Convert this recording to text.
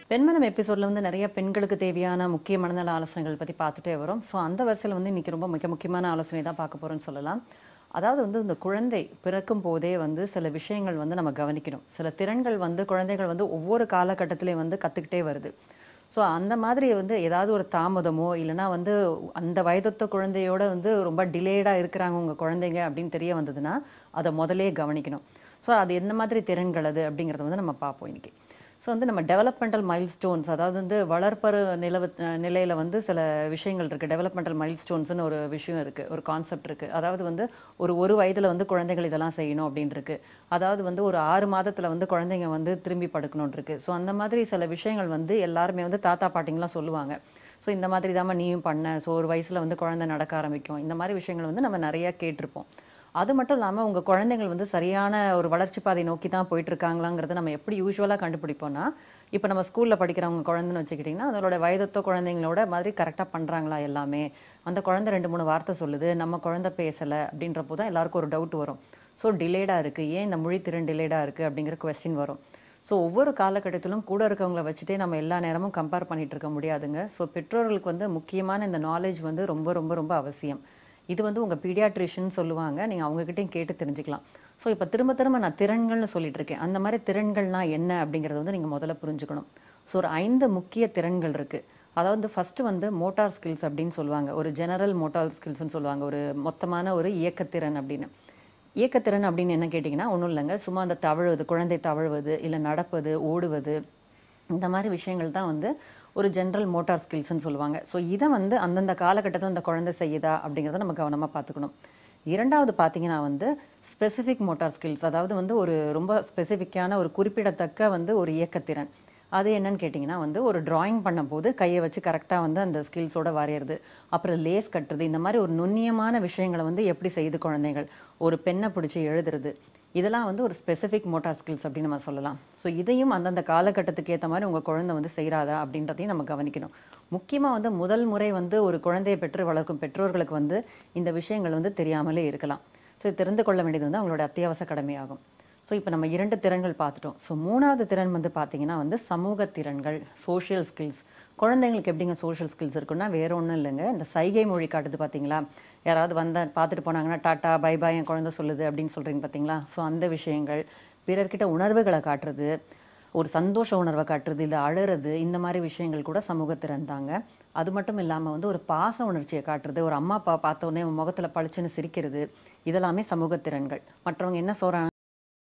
பெண்மனம் எபிசோட்ல வந்து நிறைய பெண்களுக்கு தேவையான முக்கிய மனநல ஆலோசனைகள் பற்றி பார்த்துட்டே வரோம் ஸோ அந்த வரிசையில் வந்து இன்னைக்கு ரொம்ப மிக முக்கியமான ஆலோசனை தான் பார்க்க போகிறோம்னு சொல்லலாம் அதாவது வந்து இந்த குழந்தை பிறக்கும் போதே வந்து சில விஷயங்கள் வந்து நம்ம கவனிக்கணும் சில திறன்கள் வந்து குழந்தைகள் வந்து ஒவ்வொரு காலகட்டத்திலையும் வந்து கற்றுக்கிட்டே வருது ஸோ அந்த மாதிரி வந்து ஏதாவது ஒரு தாமதமோ இல்லைனா வந்து அந்த வயதொத்த குழந்தையோட வந்து ரொம்ப டிலேடாக இருக்கிறாங்க உங்கள் குழந்தைங்க அப்படின்னு தெரிய வந்ததுன்னா அதை முதலே கவனிக்கணும் ஸோ அது எந்த மாதிரி திறன்கள் அது அப்படிங்கிறத வந்து நம்ம பார்ப்போம் இன்னைக்கு ஸோ வந்து நம்ம டெவலப்மெண்டல் மைல் ஸ்டோன்ஸ் அதாவது வந்து வளர்ப்பரு நிலவ நிலையில் வந்து சில விஷயங்கள் இருக்குது டெவலப்மெண்டல் மைல் ஸ்டோன்ஸ்னு ஒரு விஷயம் இருக்குது ஒரு கான்செப்ட் இருக்குது அதாவது வந்து ஒரு ஒரு வயதில் வந்து குழந்தைகள் இதெல்லாம் செய்யணும் அப்படின்னு இருக்கு அதாவது வந்து ஒரு ஆறு மாதத்தில் வந்து குழந்தைங்க வந்து திரும்பி படுக்கணும்னு இருக்கு ஸோ அந்த மாதிரி சில விஷயங்கள் வந்து எல்லாருமே வந்து தாத்தா பாட்டிங்கெலாம் சொல்லுவாங்க ஸோ இந்த மாதிரி தாம்மா நீயும் பண்ண ஸோ ஒரு வயசில் வந்து குழந்தை நடக்க ஆரம்பிக்கும் இந்த மாதிரி விஷயங்கள் வந்து நம்ம நிறையா கேட்டிருப்போம் அது மட்டும் இல்லாமல் உங்கள் குழந்தைகள் வந்து சரியான ஒரு வளர்ச்சி பாதை நோக்கி தான் போயிட்டு இருக்காங்களாங்கிறத நம்ம எப்படி யூஸ்வலாக கண்டுபிடிப்போம்னா இப்போ நம்ம ஸ்கூலில் படிக்கிறவங்க குழந்தைன்னு வச்சுக்கிட்டிங்கன்னா அதோட வயதொத்த குழந்தைங்களோட மாதிரி கரெக்டாக பண்ணுறாங்களா எல்லாமே அந்த குழந்தை ரெண்டு மூணு வார்த்தை சொல்லுது நம்ம குழந்தை பேசலை அப்படின்றப்போ தான் எல்லாருக்கும் ஒரு டவுட் வரும் ஸோ டிலேடாக இருக்குது ஏன் இந்த மொழி திறன் டிலேடாக இருக்குது அப்படிங்கிற கொஸ்டின் வரும் ஸோ ஒவ்வொரு காலகட்டத்திலும் கூட இருக்கவங்கள வச்சுட்டே நம்ம எல்லா நேரமும் கம்பேர் பண்ணிட்டு இருக்க முடியாதுங்க ஸோ பெற்றோர்களுக்கு வந்து முக்கியமான இந்த நாலேஜ் வந்து ரொம்ப ரொம்ப ரொம்ப அவசியம் இது வந்து உங்கள் பீடியாட்ரிஷியன் சொல்லுவாங்க நீங்கள் அவங்ககிட்டயும் கேட்டு தெரிஞ்சுக்கலாம் ஸோ இப்போ திரும்ப திரும்ப நான் திறன்கள்னு சொல்லிட்டு இருக்கேன் அந்த மாதிரி திறன்கள்னா என்ன அப்படிங்கிறத வந்து நீங்கள் முதல்ல புரிஞ்சுக்கணும் ஸோ ஒரு ஐந்து முக்கிய திறன்கள் இருக்குது அதாவது ஃபஸ்ட்டு வந்து மோட்டார் ஸ்கில்ஸ் அப்படின்னு சொல்லுவாங்க ஒரு ஜெனரல் மோட்டார் ஸ்கில்ஸ்னு சொல்லுவாங்க ஒரு மொத்தமான ஒரு இயக்கத்திறன் அப்படின்னு இயக்கத்திறன் அப்படின்னு என்ன கேட்டிங்கன்னா ஒன்றும் இல்லைங்க சும்மா அந்த தவழுவது குழந்தை தவழுவது இல்லை நடப்பது ஓடுவது இந்த மாதிரி விஷயங்கள் தான் வந்து ஒரு ஜென்ரல் மோட்டார் ஸ்கில்ஸ்னு சொல்லுவாங்க ஸோ இதை வந்து அந்தந்த காலகட்டத்தில் அந்த குழந்தை செய்யுதா அப்படிங்கிறத நம்ம கவனமாக பார்த்துக்கணும் இரண்டாவது பார்த்தீங்கன்னா வந்து ஸ்பெசிஃபிக் மோட்டார் ஸ்கில்ஸ் அதாவது வந்து ஒரு ரொம்ப ஸ்பெசிஃபிக்கான ஒரு குறிப்பிடத்தக்க வந்து ஒரு இயக்கத்திறன் அது என்னன்னு கேட்டிங்கன்னா வந்து ஒரு டிராயிங் பண்ணும்போது கையை வச்சு கரெக்டாக வந்து அந்த ஸ்கில்ஸோட வரைகிறது அப்புறம் லேஸ் கட்டுறது இந்த மாதிரி ஒரு நுண்ணியமான விஷயங்களை வந்து எப்படி செய்யுது குழந்தைகள் ஒரு பெண்ணை பிடிச்சி எழுதுறது இதெல்லாம் வந்து ஒரு ஸ்பெசிஃபிக் மோட்டார் ஸ்கில்ஸ் அப்படின்னு நம்ம சொல்லலாம் ஸோ இதையும் அந்தந்த காலகட்டத்துக்கு ஏற்ற மாதிரி உங்கள் குழந்தை வந்து செய்கிறாதா அப்படின்றதையும் நம்ம கவனிக்கணும் முக்கியமாக வந்து முதல் முறை வந்து ஒரு குழந்தையை பெற்று வளர்க்கும் பெற்றோர்களுக்கு வந்து இந்த விஷயங்கள் வந்து தெரியாமலே இருக்கலாம் ஸோ இது தெரிந்து கொள்ள வேண்டியது வந்து அவங்களோட அத்தியாவசிய கடமையாகும் ஸோ இப்போ நம்ம இரண்டு திறன்கள் பார்த்துட்டோம் ஸோ மூணாவது திறன் வந்து பார்த்தீங்கன்னா வந்து சமூக திறன்கள் சோஷியல் ஸ்கில்ஸ் குழந்தைங்களுக்கு எப்படிங்க சோஷியல் ஸ்கில்ஸ் இருக்குன்னா வேற ஒன்றும் இல்லைங்க இந்த சைகை மொழி காட்டுது பார்த்தீங்களா யாராவது வந்த பார்த்துட்டு போனாங்கன்னா டாட்டா பை பாய் என் குழந்தை சொல்லுது அப்படின்னு சொல்கிறீங்க பார்த்தீங்களா ஸோ அந்த விஷயங்கள் பிறர்கிட்ட உணர்வுகளை காட்டுறது ஒரு சந்தோஷ உணர்வை காட்டுறது இல்லை அழுறது இந்த மாதிரி விஷயங்கள் கூட சமூகத்திறன் தாங்க அது மட்டும் இல்லாமல் வந்து ஒரு பாச உணர்ச்சியை காட்டுறது ஒரு அம்மா அப்பா பார்த்த உடனே முகத்தில் பளிச்சுன்னு சிரிக்கிறது இதெல்லாமே சமூகத்திறன்கள் மற்றவங்க என்ன சொல்கிறாங்க